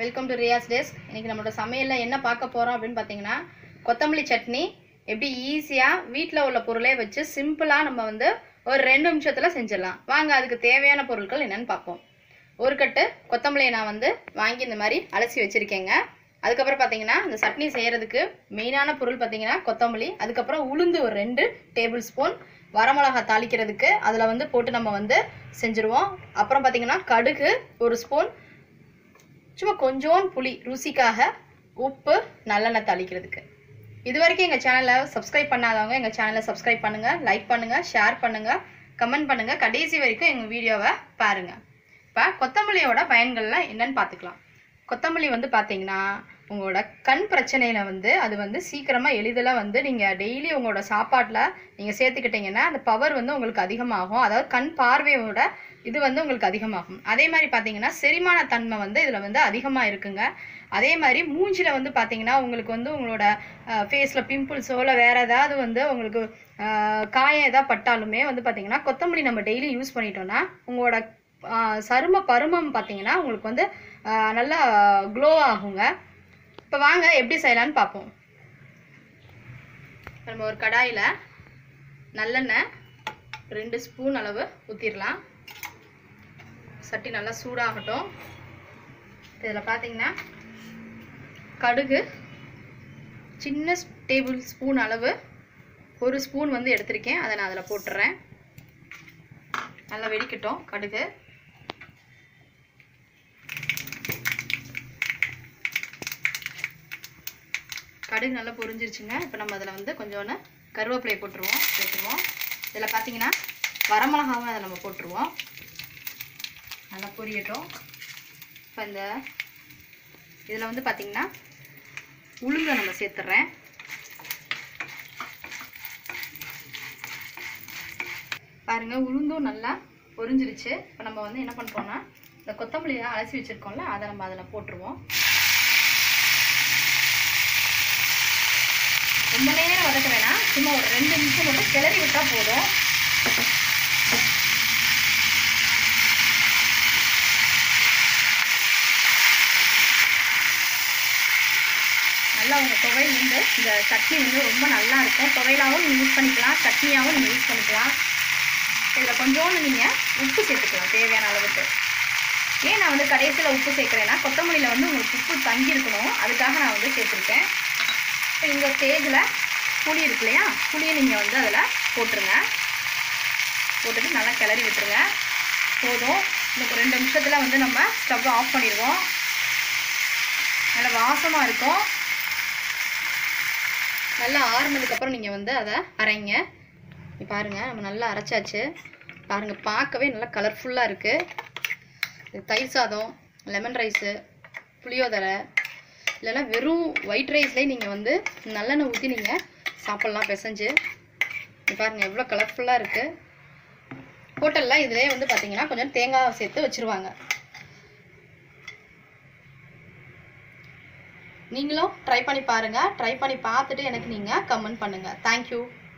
welcome to Riyaz task இன்னைக்கு நம்மளோட சமையலில் என்ன பார்க்க போகிறோம் அப்படின்னு பார்த்தீங்கன்னா கொத்தமல்லி சட்னி எப்படி ஈஸியாக வீட்டில் உள்ள பொருளே வச்சு சிம்பிளாக நம்ம வந்து ஒரு ரெண்டு நிமிஷத்தில் செஞ்சிடலாம் வாங்க அதுக்கு தேவையான பொருட்கள் என்னன்னு பார்ப்போம் ஒரு கட்டு கொத்தமல்லியை நான் வந்து வாங்கி இந்த மாதிரி அலசி வச்சுருக்கேங்க அதுக்கப்புறம் பார்த்தீங்கன்னா இந்த சட்னி செய்கிறதுக்கு மெயினான பொருள் பார்த்தீங்கன்னா கொத்தமல்லி அதுக்கப்புறம் உளுந்து ஒரு ரெண்டு டேபிள் ஸ்பூன் வரமிளகா தாளிக்கிறதுக்கு அதில் வந்து போட்டு நம்ம வந்து செஞ்சுருவோம் அப்புறம் பார்த்தீங்கன்னா கடுகு ஒரு ஸ்பூன் சும்மா கொஞ்சோண்டு புளி ருசிக்காக உப்பு நல்லெண்ணெய் தாளிக்கிறதுக்கு இது வரைக்கும் எங்கள் சேனலை சப்ஸ்கிரைப் பண்ணாதவங்க எங்கள் சேனலை சப்ஸ்கிரைப் பண்ணுங்கள் லைக் பண்ணுங்கள் ஷேர் பண்ணுங்கள் கமெண்ட் பண்ணுங்கள் கடைசி வரைக்கும் எங்கள் வீடியோவை பாருங்கள் இப்போ கொத்தமல்லியோட பயன்கள்லாம் என்னன்னு பார்த்துக்கலாம் கொத்தமல்லி வந்து பார்த்தீங்கன்னா உங்களோட கண் பிரச்சனையில வந்து அது வந்து சீக்கிரமாக எளிதில் வந்து நீங்கள் டெய்லி உங்களோட சாப்பாட்டில் நீங்கள் சேர்த்துக்கிட்டீங்கன்னா அந்த பவர் வந்து உங்களுக்கு அதிகமாகும் அதாவது கண் பார்வையோட இது வந்து உங்களுக்கு அதிகமாகும் அதே மாதிரி பார்த்தீங்கன்னா செரிமான தன்மை வந்து இதில் வந்து அதிகமாக இருக்குங்க அதே மாதிரி மூஞ்சில வந்து பார்த்தீங்கன்னா உங்களுக்கு வந்து உங்களோட ஃபேஸில் பிம்பிள்ஸோ இல்லை வேறு ஏதாவது வந்து உங்களுக்கு அஹ், காயம் ஏதாவது பட்டாலுமே வந்து பார்த்தீங்கன்னா கொத்தமல்லி நம்ம டெய்லி யூஸ் பண்ணிட்டோம்னா உங்களோட அஹ், சரும பருமம் பார்த்தீங்கன்னா உங்களுக்கு வந்து அஹ், நல்லா க்ளோ ஆகுங்க இப்போ வாங்க எப்படி செய்யலான்னு பார்ப்போம் இப்ப நம்ம ஒரு கடாயில் நல்லெண்ணெய் ரெண்டு ஸ்பூன் அளவு ஊற்றிடலாம் சட்டி நல்லா சூடாகட்டும் இதில் பார்த்தீங்கன்னா கடுகு சின்ன டேபிள் ஸ்பூன் அளவு ஒரு ஸ்பூன் வந்து எடுத்திருக்கேன் அதை நான் அதில் போட்டுறேன் நல்லா வெடிக்கட்டும் கடுகு கடுகு நல்லா பொரிஞ்சிருச்சுங்க இப்போ நம்ம அதில் வந்து கொஞ்சோன்னு கருவேப்பிலையை போட்டுருவோம் சேர்த்துருவோம் இதில் பார்த்தீங்கன்னா வரமிளகாவும் அதை நம்ம போட்டுருவோம் நல்லா பொரியட்டும் இப்போ இந்த இதில் வந்து பார்த்தீங்கன்னா உளுந்தை நம்ம சேர்த்துட்றேன் பாருங்க உளுந்தும் நல்லா பொரிஞ்சிருச்சு இப்போ நம்ம வந்து என்ன பண்ணுறோம்னா இந்த கொத்தமல்லியை அலசி வச்சுருக்கோம்ல அதை நம்ம அதில் போட்டுருவோம் ரொம்ப நேரம் வதக்க வேணாம் சும்மா ஒரு ரெண்டு நிமிஷம் மட்டும் கிளறி விட்டால் போதும் நல்லா உங்கள் துவையல் வந்து இந்த சட்னி வந்து ரொம்ப நல்லா இருக்கும் துவையலாகவும் நீங்கள் யூஸ் பண்ணிக்கலாம் சட்னியாகவும் நீங்கள் யூஸ் பண்ணிக்கலாம் இதில் கொஞ்சோண்டு நீங்கள் உப்பு சேர்த்துக்கலாம் தேவையான அளவுக்கு ஏன் நான் வந்து கடைசியில் உப்பு சேர்க்குறேன்னா கொத்தமல்லியில் வந்து உங்களுக்கு உப்பு தங்கி இருக்கணும் அதுக்காக நான் வந்து சேர்த்துருக்கேன் இப்போ இந்த ஸ்டேஜில் புளி இருக்கு இல்லையா புளியை நீங்கள் வந்து அதில் போட்டுருங்க போட்டுட்டு நல்லா கிளறி விட்டுருங்க போதும் இன்னும் ஒரு ரெண்டு நிமிஷத்தில் வந்து நம்ம ஸ்டவ் ஆஃப் பண்ணிடுவோம் நல்லா வாசமாக இருக்கும் நல்லா ஆறுனதுக்கப்புறம் நீங்கள் வந்து அதை அரைங்க இங்க பாருங்க நம்ம நல்லா அரைச்சாச்சு பாருங்க பார்க்கவே நல்லா கலர்ஃபுல்லாக இருக்குது இது தயிர் சாதம் லெமன் ரைஸு புளியோதரை இல்லைன்னா வெறும் ஒயிட் ரைஸ்லேயே நீங்கள் வந்து நல்லெண்ணெய் ஊற்றி நீங்கள் சாப்பிட்லாம் பிசைஞ்சு இங்க பாருங்க எவ்வளோ கலர்ஃபுல்லாக இருக்குது ஹோட்டலில் இதிலே வந்து பார்த்தீங்கன்னா கொஞ்சம் தேங்காய் சேர்த்து வச்சுருவாங்க நீங்களும் ட்ரை பண்ணி பாருங்கள் ட்ரை பண்ணி பார்த்துட்டு எனக்கு நீங்கள் கமெண்ட் பண்ணுங்கள் தேங்க்யூ